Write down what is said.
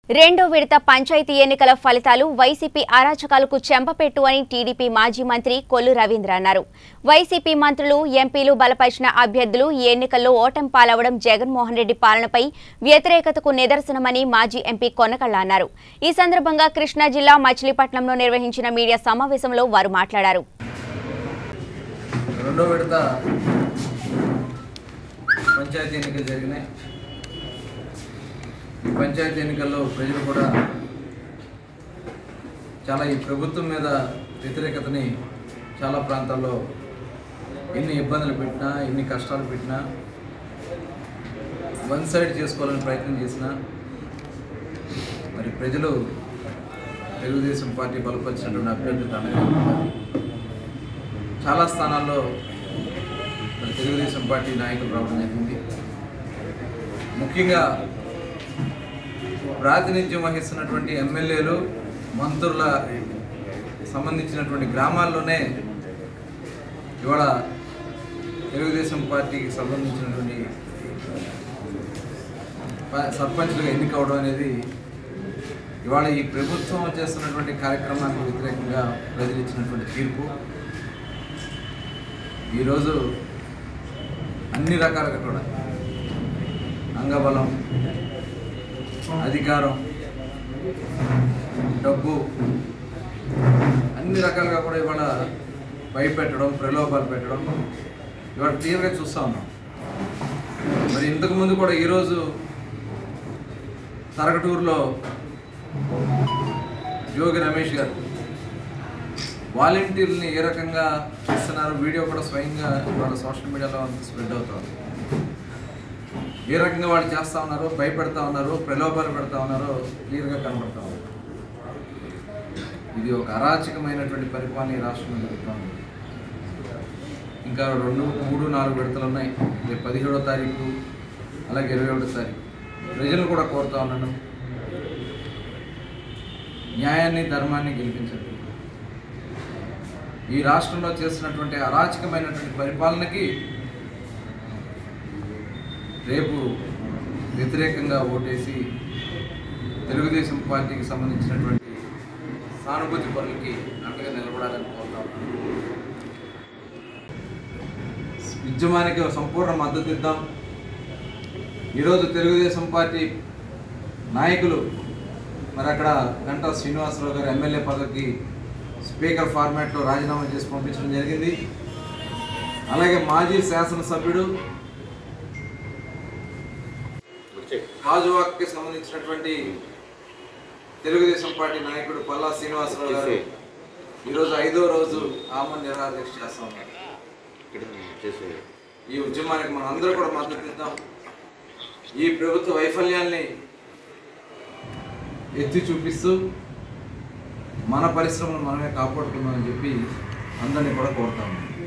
రెండో విడత పంచాయతీ ఎన్నికల ఫలితాలు వైసీపీ అరాచకాలకు చెంపపెట్టు అని టీడీపీ మాజీ మంత్రి కొల్లు రవీంద్ర అన్నారు వైసీపీ మంత్రులు ఎంపీలు బలపరిచిన అభ్యర్థులు ఈ ఎన్నికల్లో ఓటమి పాలవడం జగన్మోహన్ రెడ్డి పాలనపై వ్యతిరేకతకు నిదర్శనమని మాజీ ఎంపీ కొనకళ్ళ అన్నారు ఈ సందర్భంగా కృష్ణా జిల్లా మచిలీపట్నంలో నిర్వహించిన మీడియా సమావేశంలో వారు మాట్లాడారు రెండో విడత పంచాయతీ ఎన్నికలు జరిగినాయి ఈ పంచాయతీ ఎన్నికల్లో ప్రజలు కూడా చాలా ఈ ప్రభుత్వం మీద వ్యతిరేకతని చాలా ప్రాంతాల్లో ఎన్ని ఇబ్బందులు పెట్టినా ఎన్ని కష్టాలు పెట్టినా వన్ సైడ్ చేసుకోవాలని ప్రయత్నం చేసినా మరి ప్రజలు తెలుగుదేశం పార్టీ బలపరిచినటువంటి అభ్యర్థి తనగా చాలా స్థానాల్లో మరి తెలుగుదేశం పార్టీ నాయకులు రావడం జరిగింది ముఖ్యంగా ప్రాతినిధ్యం వహిస్తున్నటువంటి ఎమ్మెల్యేలు మంత్రుల సంబంధించినటువంటి గ్రామాల్లోనే ఇవాళ తెలుగుదేశం పార్టీకి సంబంధించినటువంటి ప- సర్పంచ్లుగా ఎన్నికవడం అనేది ఇవాళ ఈ ప్రభుత్వం చేస్తున్నటువంటి కార్యక్రమానికి వ్యతిరేకంగా ప్రజలు ఇచ్చినటువంటి తీర్పు ఈరోజు అన్ని రకాలుగా కూడా అంగబలం అధికారం డబ్బు అన్ని రకాలుగా కూడా ఇవాళ భయపెట్టడం ప్రలోభాలు పెట్టడం ఇవాళ క్లియర్గా చూస్తూ ఉన్నాం మరి ఇంతకు ముందు కూడా ఈరోజు తరగటూరులో జోగి రమేష్ గారు వాలంటీర్ని ఏ రకంగా ఇస్తున్నారు వీడియో కూడా స్వయంగా వాళ్ళ సోషల్ మీడియాలో అంత స్ప్రెడ్ అవుతుంది ఏ రకంగా వాళ్ళు చేస్తూ ఉన్నారు భయపెడతా ఉన్నారు ప్రలోభాలు పెడతా ఉన్నారో క్లియర్గా కనబడతా ఉన్నారు ఇది ఒక అరాచకమైనటువంటి పరిపాలన ఈ రాష్ట్రంలో జరుగుతూ ఉంది ఇంకా రెండు మూడు నాలుగు విడతలు ఉన్నాయి రేపు పదిహేడో తారీఖు అలాగే ఇరవై ఒకటో తారీఖు ప్రజలు కూడా కోరుతా ఉన్నాను న్యాయాన్ని ధర్మాన్ని గెలిపించండి ఈ రాష్ట్రంలో చేస్తున్నటువంటి అరాచకమైనటువంటి పరిపాలనకి రేపు వ్యతిరేకంగా ఓటేసి తెలుగుదేశం పార్టీకి సంబంధించినటువంటి సానుభూతి పనులకి అండగా నిలబడాలని కోరుతా ఉన్నాను ఉద్యమానికి ఒక సంపూర్ణ మద్దతు ఇద్దాం ఈరోజు తెలుగుదేశం పార్టీ నాయకులు మరి అక్కడ గంటా శ్రీనివాసరావు గారు ఎమ్మెల్యే పదవికి స్పీకర్ ఫార్మాట్లో రాజీనామా చేసి పంపించడం జరిగింది అలాగే మాజీ శాసనసభ్యుడు గాజువాక్కి సంబంధించినటువంటి తెలుగుదేశం పార్టీ నాయకుడు పల్లా శ్రీనివాసరావు గారు ఈరోజు ఐదో రోజు ఆమరణ నిరాదీక్ష చేస్తా ఉన్నారు ఈ ఉద్యమానికి మనం అందరూ కూడా మద్దతు ఇద్దాం ఈ ప్రభుత్వ వైఫల్యాల్ని ఎత్తి చూపిస్తూ మన పరిశ్రమను మనమే కాపాడుకుందామని చెప్పి అందరినీ కూడా కోరుతాము